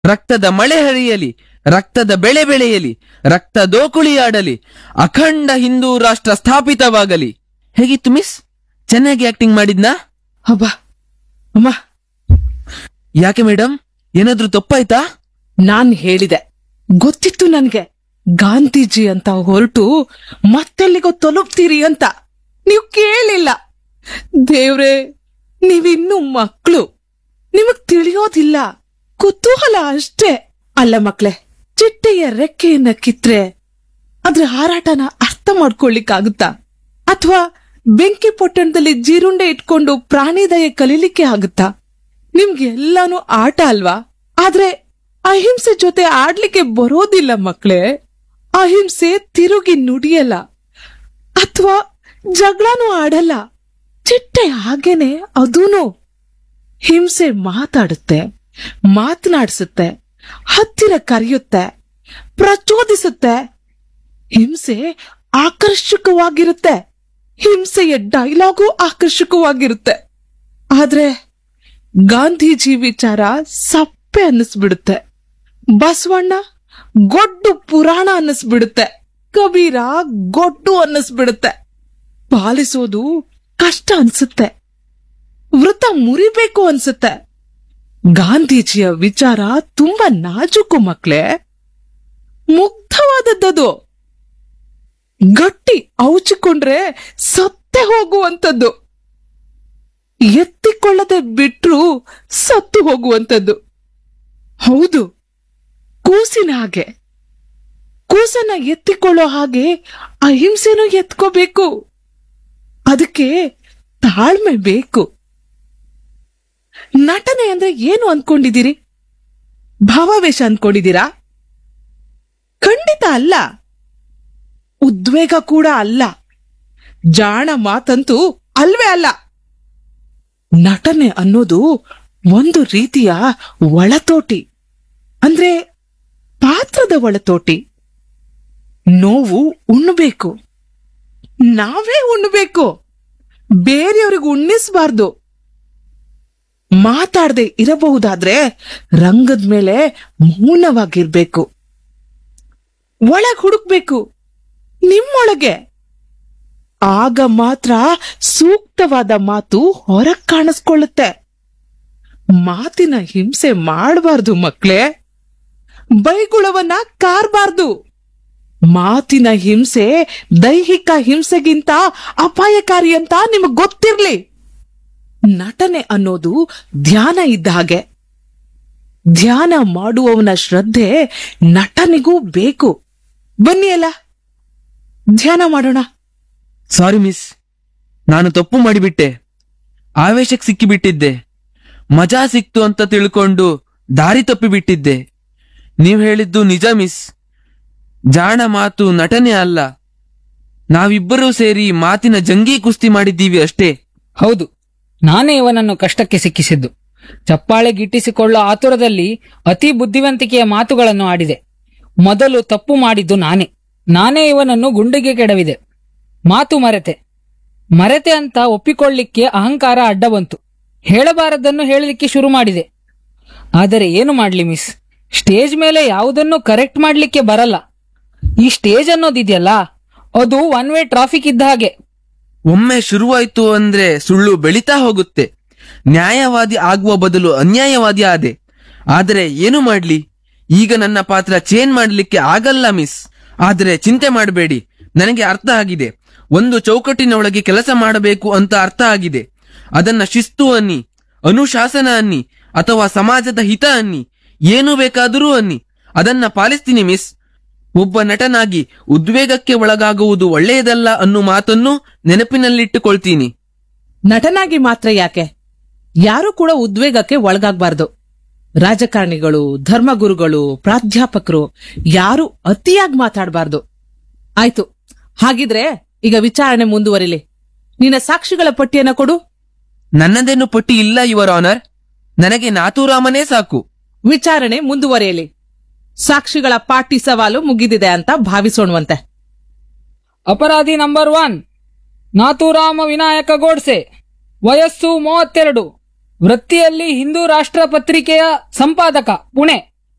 ರಕ್ತದ ಮಳೆ ಹರಿಯಲಿ ರಕ್ತದ ಬೆಳೆ ಬೆಳೆಯಲಿ ರಕ್ತ ದೋಕುಳಿಯಾಡಲಿ ಅಖಂಡ ಹಿಂದೂ ರಾಷ್ಟ್ರ ಸ್ಥಾಪಿತವಾಗಲಿ ಹೇಗಿತ್ತು ಮಿಸ್ ಚೆನ್ನಾಗಿ ಆಕ್ಟಿಂಗ್ ಮಾಡಿದ್ನಾ ಅಬ್ಬ ಅಮ್ಮ ಯಾಕೆ ಮೇಡಮ್ ಏನಾದ್ರೂ ತಪ್ಪಾಯ್ತಾ ನಾನ್ ಹೇಳಿದೆ ಗೊತ್ತಿತ್ತು ನನ್ಗೆ ಗಾಂಧೀಜಿ ಅಂತ ಹೊರಟು ಮತ್ತೆಲ್ಲಿಗೋ ತಲುಪ್ತೀರಿ ಅಂತ ನೀವು ಕೇಳಿಲ್ಲ ದೇವ್ರೆ ನೀವಿನ್ನು ಮಕ್ಳು ನಿಮಗ್ ತಿಳಿಯೋದಿಲ್ಲ ಕುತೂಹಲ ಅಷ್ಟೇ ಅಲ್ಲ ಮಕ್ಳೆ ಚಿಟ್ಟೆಯ ರೆಕ್ಕೆಯನ್ನ ಕಿತ್ರೆ ಅದ್ರ ಹಾರಾಟನ ಅರ್ಥ ಮಾಡ್ಕೊಳ್ಳಿಕ್ಕಾಗುತ್ತಾ ಅಥವಾ ಬೆಂಕಿ ಪೊಟ್ಟಣದಲ್ಲಿ ಜೀರುಂಡೆ ಇಟ್ಕೊಂಡು ಪ್ರಾಣಿದಯ ಕಲೀಲಿಕ್ಕೆ ಆಗುತ್ತಾ ನಿಮ್ಗೆ ಎಲ್ಲಾನು ಆಟ ಅಲ್ವಾ ಆದ್ರೆ ಅಹಿಂಸೆ ಜೊತೆ ಆಡ್ಲಿಕ್ಕೆ ಬರೋದಿಲ್ಲ ಮಕ್ಳೇ ಅಹಿಂಸೆ ತಿರುಗಿ ನುಡಿಯಲ್ಲ ಅಥವಾ ಜಗಳನೂ ಆಡಲ್ಲ ಚಿಟ್ಟೆ ಹಾಗೇನೆ ಅದೂನು ಹಿಂಸೆ ಮಾತಾಡುತ್ತೆ ಮಾತನಾಡಿಸುತ್ತೆ ಹತ್ತಿರ ಕರೆಯುತ್ತೆ ಪ್ರಚೋದಿಸುತ್ತೆ ಹಿಂಸೆ ಆಕರ್ಷಕವಾಗಿರುತ್ತೆ ಹಿಂಸೆಯ ಡೈಲಾಗು ಆಕರ್ಷಕವಾಗಿರುತ್ತೆ ಆದ್ರೆ ಗಾಂಧೀಜಿ ವಿಚಾರ ಸಪ್ಪೆ ಅನ್ನಿಸ್ಬಿಡುತ್ತೆ ಬಸವಣ್ಣ ಗೊಡ್ಡು ಪುರಾಣ ಅನ್ನಿಸ್ಬಿಡುತ್ತೆ ಕಬೀರ ಗೊಡ್ಡು ಅನ್ನಿಸ್ಬಿಡುತ್ತೆ ಪಾಲಿಸೋದು ಕಷ್ಟ ಅನ್ಸುತ್ತೆ ವೃತ ಮುರಿಬೇಕು ಅನ್ಸುತ್ತೆ ಗಾಂಧೀಜಿಯ ವಿಚಾರ ತುಂಬಾ ನಾಜೂಕು ಮಕ್ಳೇ ಮುಗ್ಧವಾದದ್ದದು ಗಟ್ಟಿ ಔಚಿಕೊಂಡ್ರೆ ಸತ್ತೆ ಹೋಗುವಂಥದ್ದು ಎತ್ತಿಕೊಳ್ಳದೆ ಬಿಟ್ರು ಸತ್ತು ಹೋಗುವಂಥದ್ದು ಹೌದು ಕೂಸಿನ ಹಾಗೆ ಕೂಸನ್ನ ಎತ್ತಿಕೊಳ್ಳೋ ಹಾಗೆ ಅಹಿಂಸೆನೂ ಎತ್ಕೋಬೇಕು ಅದಕ್ಕೆ ತಾಳ್ಮೆ ಬೇಕು ನಟನೆ ಅಂದ್ರೆ ಏನು ಅನ್ಕೊಂಡಿದ್ದೀರಿ ಭಾವಾವೇಶ ಅನ್ಕೊಂಡಿದ್ದೀರಾ ಖಂಡಿತ ಅಲ್ಲ ಉದ್ವೇಗ ಕೂಡ ಅಲ್ಲ ಜಾಣ ಮಾತಂತೂ ಅಲ್ವೇ ಅಲ್ಲ ನಟನೆ ಅನ್ನೋದು ಒಂದು ರೀತಿಯ ಒಳತೋಟಿ ಅಂದ್ರೆ ಪಾತ್ರದ ಒಳತೋಟಿ ನೋವು ಉಣ್ಣಬೇಕು ನಾವೇ ಉಣ್ಣಬೇಕು ಬೇರೆಯವ್ರಿಗೆ ಉಣ್ಣಿಸ್ಬಾರ್ದು ಮಾತಾಡದೆ ಇರಬಹುದಾದ್ರೆ ರಂಗದ ಮೇಲೆ ಮೌನವಾಗಿರ್ಬೇಕು ಒಳಗ್ ಹುಡುಕ್ಬೇಕು ನಿಮ್ಮೊಳಗೆ ಆಗ ಮಾತ್ರ ಸೂಕ್ತವಾದ ಮಾತು ಹೊರಗ್ ಕಾಣಿಸ್ಕೊಳ್ಳುತ್ತೆ ಮಾತಿನ ಹಿಂಸೆ ಮಾಡಬಾರ್ದು ಮಕ್ಳೇ ಬೈಗುಳವನ್ನ ಕಾರ್ಬಾರ್ದು ಮಾತಿನ ಹಿಂಸೆ ದೈಹಿಕ ಹಿಂಸೆಗಿಂತ ಅಪಾಯಕಾರಿ ಅಂತ ನಿಮಗ್ ಗೊತ್ತಿರ್ಲಿ ನಟನೆ ಅನ್ನೋದು ಧ್ಯಾನ ಇದ್ದ ಹಾಗೆ ಧ್ಯಾನ ಮಾಡುವವನ ಶ್ರದ್ಧೆ ನಟನಿಗೂ ಬೇಕು ಬನ್ನಿ ಅಲ್ಲ ಧ್ಯಾನ ಮಾಡೋಣ ಸಾರಿ ಮಿಸ್ ನಾನು ತಪ್ಪು ಮಾಡಿಬಿಟ್ಟೆ ಆವೇಶಕ್ಕೆ ಸಿಕ್ಕಿಬಿಟ್ಟಿದ್ದೆ ಮಜಾ ಸಿಕ್ತು ಅಂತ ತಿಳ್ಕೊಂಡು ದಾರಿ ತಪ್ಪಿಬಿಟ್ಟಿದ್ದೆ ನೀವ್ ಹೇಳಿದ್ದು ನಿಜ ಮಿಸ್ ಜಾಣ ಮಾತು ನಟನೆ ಅಲ್ಲ ನಾವಿಬ್ಬರೂ ಸೇರಿ ಮಾತಿನ ಜಂಗೀ ಕುಸ್ತಿ ಮಾಡಿದ್ದೀವಿ ಅಷ್ಟೇ ಹೌದು ನಾನೇ ಇವನನ್ನು ಕಷ್ಟಕ್ಕೆ ಸಿಕ್ಕಿಸಿದ್ದು ಚಪ್ಪಾಳೆ ಗಿಟ್ಟಿಸಿಕೊಳ್ಳೋ ಆತುರದಲ್ಲಿ ಅತಿ ಬುದ್ಧಿವಂತಿಕೆಯ ಮಾತುಗಳನ್ನು ಆಡಿದೆ ಮೊದಲು ತಪ್ಪು ಮಾಡಿದ್ದು ನಾನೇ ನಾನೇ ಇವನನ್ನು ಗುಂಡಿಗೆ ಕೆಡವಿದೆ ಮಾತು ಮರೆತೆ ಮರೆತೆ ಅಂತ ಒಪ್ಪಿಕೊಳ್ಳಿಕ್ಕೆ ಅಹಂಕಾರ ಅಡ್ಡ ಬಂತು ಹೇಳಬಾರದನ್ನು ಹೇಳಲಿಕ್ಕೆ ಶುರು ಮಾಡಿದೆ ಆದರೆ ಏನು ಮಾಡ್ಲಿ ಮಿಸ್ ಸ್ಟೇಜ್ ಮೇಲೆ ಯಾವುದನ್ನು ಕರೆಕ್ಟ್ ಮಾಡ್ಲಿಕ್ಕೆ ಬರಲ್ಲ ಈ ಸ್ಟೇಜ್ ಅನ್ನೋದಿದೆಯಲ್ಲ ಅದು ಒನ್ ವೇ ಟ್ರಾಫಿಕ್ ಇದ್ದ ಹಾಗೆ ಒಮ್ಮೆ ಶುರುವಾಯ್ತು ಅಂದ್ರೆ ಸುಳ್ಳು ಬೆಳೀತಾ ಹೋಗುತ್ತೆ ನ್ಯಾಯವಾದಿ ಆಗುವ ಬದಲು ಅನ್ಯಾಯವಾದಿ ಆದೆ ಆದರೆ ಏನು ಮಾಡ್ಲಿ ಈಗ ನನ್ನ ಪಾತ್ರ ಚೇಂಜ್ ಮಾಡ್ಲಿಕ್ಕೆ ಆಗಲ್ಲ ಮಿಸ್ ಆದರೆ ಚಿಂತೆ ಮಾಡಬೇಡಿ ನನಗೆ ಅರ್ಥ ಆಗಿದೆ ಒಂದು ಚೌಕಟ್ಟಿನೊಳಗೆ ಕೆಲಸ ಮಾಡಬೇಕು ಅಂತ ಅರ್ಥ ಆಗಿದೆ ಅದನ್ನ ಶಿಸ್ತು ಅನ್ನಿ ಅನುಶಾಸನ ಅನ್ನಿ ಅಥವಾ ಸಮಾಜದ ಹಿತ ಅನ್ನಿ ಏನು ಬೇಕಾದರೂ ಅನ್ನಿ ಅದನ್ನ ಪಾಲಿಸ್ತೀನಿ ಮಿಸ್ ಒಬ್ಬ ನಟನಾಗಿ ಉದ್ವೇಗಕ್ಕೆ ಒಳಗಾಗುವುದು ಒಳ್ಳೆಯದಲ್ಲ ಅನ್ನೋ ಮಾತನ್ನು ನೆನಪಿನಲ್ಲಿಟ್ಟುಕೊಳ್ತೀನಿ ನಟನಾಗಿ ಮಾತ್ರ ಯಾಕೆ ಯಾರು ಕೂಡ ಉದ್ವೇಗಕ್ಕೆ ಒಳಗಾಗಬಾರ್ದು ರಾಜಕಾರಣಿಗಳು ಧರ್ಮಗುರುಗಳು ಪ್ರಾಧ್ಯಾಪಕರು ಯಾರು ಅತಿಯಾಗಿ ಮಾತಾಡಬಾರ್ದು ಆಯ್ತು ಹಾಗಿದ್ರೆ ಈಗ ವಿಚಾರಣೆ ಮುಂದುವರಿಲಿ ನಿನ್ನ ಸಾಕ್ಷಿಗಳ ಪಟ್ಟಿಯನ್ನ ಕೊಡು ನನ್ನದೇನು ಪಟ್ಟಿ ಇಲ್ಲ ಯುವರ್ ಆನರ್ ನನಗೆ ನಾಥೂರಾಮನೇ ಸಾಕು ವಿಚಾರಣೆ ಮುಂದುವರಿಯಲಿ ಸಾಕ್ಷಿಗಳ ಪಾಟಿ ಸವಾಲು ಮುಗಿದಿದೆ ಅಂತ ಭಾವಿಸೋಣವಂತೆ ಅಪರಾಧಿ ನಂಬರ್ ಒನ್ ನಾಥೂರಾಮ ವಿನಾಯಕ ಗೋಡ್ಸೆ ವಯಸ್ಸು ಮೂವತ್ತೆರಡು ವೃತ್ತಿಯಲ್ಲಿ ಹಿಂದೂ ರಾಷ್ಟ್ರ ಪತ್ರಿಕೆಯ ಸಂಪಾದಕ ಪುಣೆ